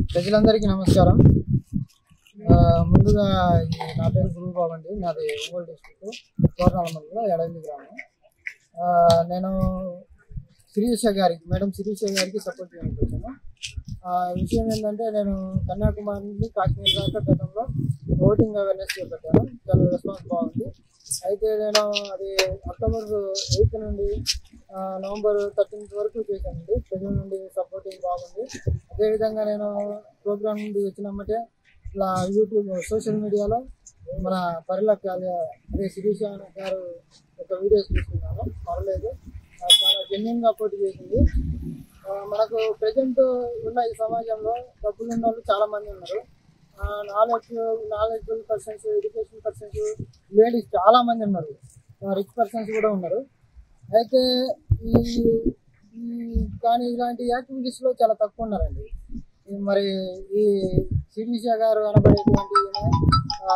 ప్రజలందరికీ నమస్కారం ఆ, ముందుగా ఈ నా పేరు గురువు బాబు అండి నాది ఒంగోలు డిస్ట్రిక్ట్ తోరణాల మండలం ఎడవింది గ్రామం ఆ, నేను శిరీష గారికి మేడం శిరీష గారికి సపోర్ట్ చేయడానికి వచ్చాను ఆ, విషయం ఏంటంటే నేను కన్యాకుమారి నుండి కాశ్మీర్ దాకా గతంలో ఓటింగ్ అవేర్నెస్ చేపట్టాను చాలా రెస్పాన్స్ బాగుంది అయితే నేను అది అక్టోబర్ ఎయిత్ నుండి ఆ, నవంబర్ థర్టీన్త్ వరకు చేశానండి ప్రజల నుండి సపోర్టింగ్ బాగుంది అదేవిధంగా నేను ప్రోగ్రామ్ నుండి వచ్చినమ్మటే ఇలా యూట్యూబ్ సోషల్ మీడియాలో మన పరిలక్ అదే శిరీష గారు ఒక వీడియోస్ తీసుకున్నాను పర్లేదు ఆ, చాలా జెన్యున్ గా పోటీ చేసింది ఆ, మనకు ప్రజెంట్ ఉన్న ఈ సమాజంలో డబ్బులు ఉన్న వాళ్ళు చాలా మంది ఉన్నారు knowledge knowledgeable persons education persons ladies చాలా మంది ఉన్నారు రిచ్ పర్సన్స్ కూడా ఉన్నారు అయితే ఈ ఈ కానీ ఇలాంటి యాక్టివిటీస్ లో చాలా తక్కువ ఉన్నారండి ఈ మరి ఈ శిరీష గారు అనబడేటువంటి ఈమె, ఆ,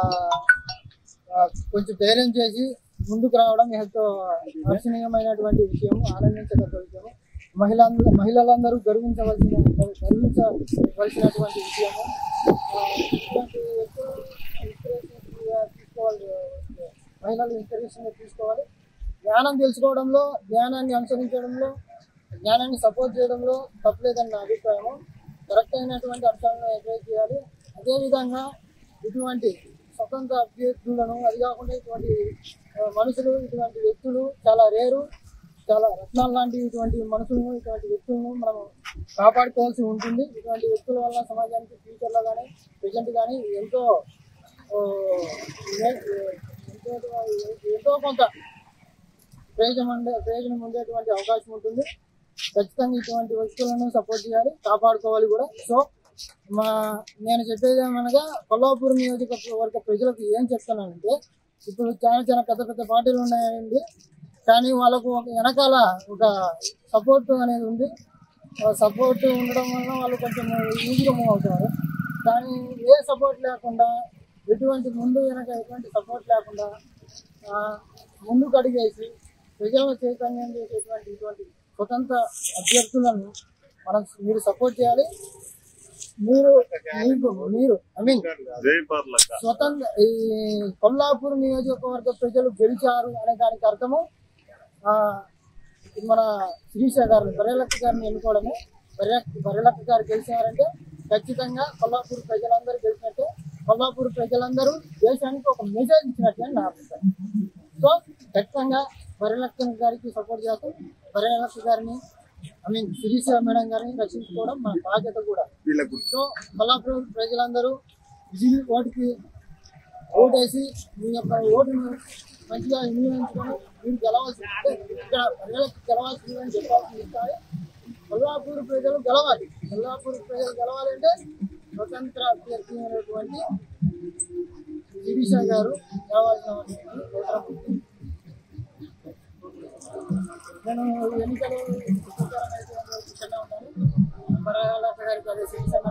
ఆ, కొంచెం ధైర్యం చేసి ముందుకు రావడం ఎంతో హర్షణీయమైనటువంటి విషయం ఆనందించదగ్గ విషయం మహిళ మహిళలందరూ గర్వించవలసిన గర్వించవలసినటువంటి విషయము ఆ, ఇలాంటి ఎక్కువ inspirations గా తీసుకోవాలి మహిళలు ఇన్స్పిరేషన్ తీసుకోవాలి జ్ఞానం తెలుసుకోవడంలో జ్ఞానాన్ని అనుసరించడంలో జ్ఞానాన్ని సపోర్ట్ చేయడంలో తప్పలేదని నా అభిప్రాయం కరెక్ట్ అయినటువంటి అంశాలను ఎంకరేజ్ చేయాలి అదేవిధంగా ఇటువంటి స్వతంత్ర అభ్యర్థులను అది కాకుండా ఇటువంటి ఆ, మనుషులు ఇటువంటి వ్యక్తులు చాలా రేరు చాలా రత్నాలు లాంటి ఇటువంటి మనుషులను ఇటువంటి వ్యక్తులను మనం కాపాడుకోవాల్సి ఉంటుంది ఇటువంటి వ్యక్తుల వల్ల సమాజానికి ఫ్యూచర్లో కానీ ప్రజెంట్ కానీ ఎంతో ఆ, ఏ- ఎంతో ఎంతో కొంత ప్రయోజనం ఉండే ప్రయోజనం ఉండేటువంటి అవకాశం ఉంటుంది ఖచ్చితంగా ఇటువంటి వ్యక్తులను సపోర్ట్ చేయాలి కాపాడుకోవాలి కూడా సో మా నేను చెప్పేది ఏమనగా కొల్లాపూర్ నియోజకవర్గ ప్రజలకు ఏం చెప్తానంటే ఇప్పుడు చాలా చాలా పెద్ద పెద్ద పార్టీలు ఉన్నాయండి కానీ వాళ్ళకు ఒక వెనకాల ఒక సపోర్ట్ అనేది ఉంది సపోర్ట్ ఉండడం వల్ల వాళ్ళు కొంచెం ఈజీగా మూవ్ అవుతారు కానీ ఏ సపోర్ట్ లేకుండా ఎటువంటి ముందు వెనక ఎటువంటి సపోర్ట్ లేకుండా ఆ, ముందుకు అడిగేసి ప్రజలను చైతన్యం చేసేటువంటి ఇటువంటి స్వతంత్ర అభ్యర్థులను మనం మీరు సపోర్ట్ చేయాలి మీరు మీకు మీరు ఐ మీన్ జై పర్లక స్వతంత్ర ఈ కొల్లాపూర్ నియోజకవర్గ ప్రజలు గెలిచారు అనే దానికి అర్థము ఆ, మన శిరీష గారిని బరేలక్క గారిని ఎన్నుకోవడమే బరేలక్క బరేలక్క గారు గెలిచారంటే ఖచ్చితంగా కొల్లాపూర్ ప్రజలందరూ గెలిచినట్టే కొల్లాపూర్ ప్రజలందరూ దేశానికి ఒక మెసేజ్ ఇచ్చినట్టే అని నా అభిప్రాయం సో ఖచ్చితంగా బరేలక్క గారికి సపోర్ట్ చేస్తాం బరేలక్క గారిని ఐ మీన్ శిరీష మేడం గారిని రక్షించుకోవడం మన బాధ్యత కూడా వీళ్ళకు సో కొల్లాపూర్ ప్రజలందరూ విజిల్ ఓటుకి ఓటేసి మీ యొక్క ఓటును మంచిగా వినియోగించుకొని మీరు గెలవాల్సి అంటే ఇక్కడ ప్రజలకు గెలవాల్సింది అని చెప్పాల్సింది ఈసారి కొల్లాపూర్ ప్రజలు గెలవాలి కొల్లాపూర్ ప్రజలు గెలవాలంటే స్వతంత్ర అభ్యర్థి అయినటువంటి శిరీష గారు గెలవాల్సినటువంటి అవసరం ఉంది నేను ఎన్నికలు ప్రచారం అయితే ఇక్కడనే ఉంటాను మరలా గారికి అదే శిరీష